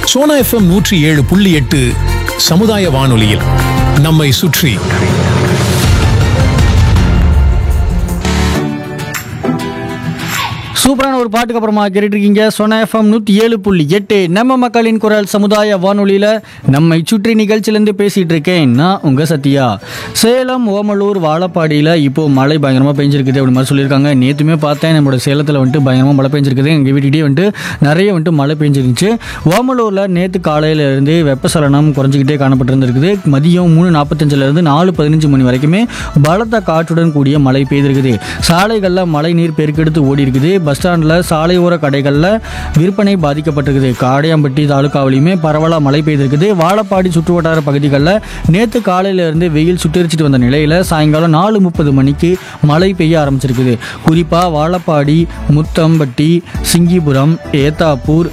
Sona FM நூற்றி ஏழு புள்ளி எட்டு சமுதாய வானொலியில் நம்மை சுற்றி சூப்பரான ஒரு பாட்டுக்கு அப்புறமா கேட்டுட்டு இருக்கீங்க சொன்ன எஃப்எம் நூற்றி ஏழு புள்ளி எட்டு நம்ம மக்களின் குரல் சமுதாய வானொலியில் நம்மை சுற்றி நிகழ்ச்சியிலேருந்து பேசிகிட்டு இருக்கேன் நான் உங்கள் சத்யா சேலம் ஓமலூர் வாழப்பாடியில் இப்போ மழை பயங்கரமாக பெஞ்சிருக்குது அப்படி மாதிரி சொல்லியிருக்காங்க நேற்றுமே பார்த்தேன் நம்மளோட சேலத்தில் வந்துட்டு பயங்கரமாக மழை பெஞ்சிருக்குது எங்கள் வீட்டுக்கிட்டே வந்துட்டு நிறைய வந்துட்டு மழை பெஞ்சிருந்துச்சு ஓமலூரில் நேற்று காலையில இருந்து வெப்பசலனம் குறைஞ்சிக்கிட்டே காணப்பட்டிருந்திருக்குது மதியம் மூணு நாற்பத்தஞ்சிலேருந்து நாலு பதினஞ்சு மணி வரைக்குமே பலத்த காற்றுடன் கூடிய மழை பெய்திருக்குது சாலைகளில் மழை நீர் பெருக்கெடுத்து ஓடி இருக்குது பஸ் ஸ்டாண்டில் சாலையோர கடைகளில் விற்பனை பாதிக்கப்பட்டிருக்குது காடையாம்பட்டி தாலுக்காவிலையுமே பரவலாக மழை பெய்திருக்குது வாழப்பாடி சுற்றுவட்டார பகுதிகளில் நேற்று காலையிலேருந்து வெயில் சுட்டரிச்சிட்டு வந்த நிலையில் சாயங்காலம் நாலு முப்பது மணிக்கு மழை பெய்ய ஆரம்பிச்சிருக்குது குறிப்பாக வாழப்பாடி முத்தம்பட்டி சிங்கிபுரம் ஏத்தாப்பூர்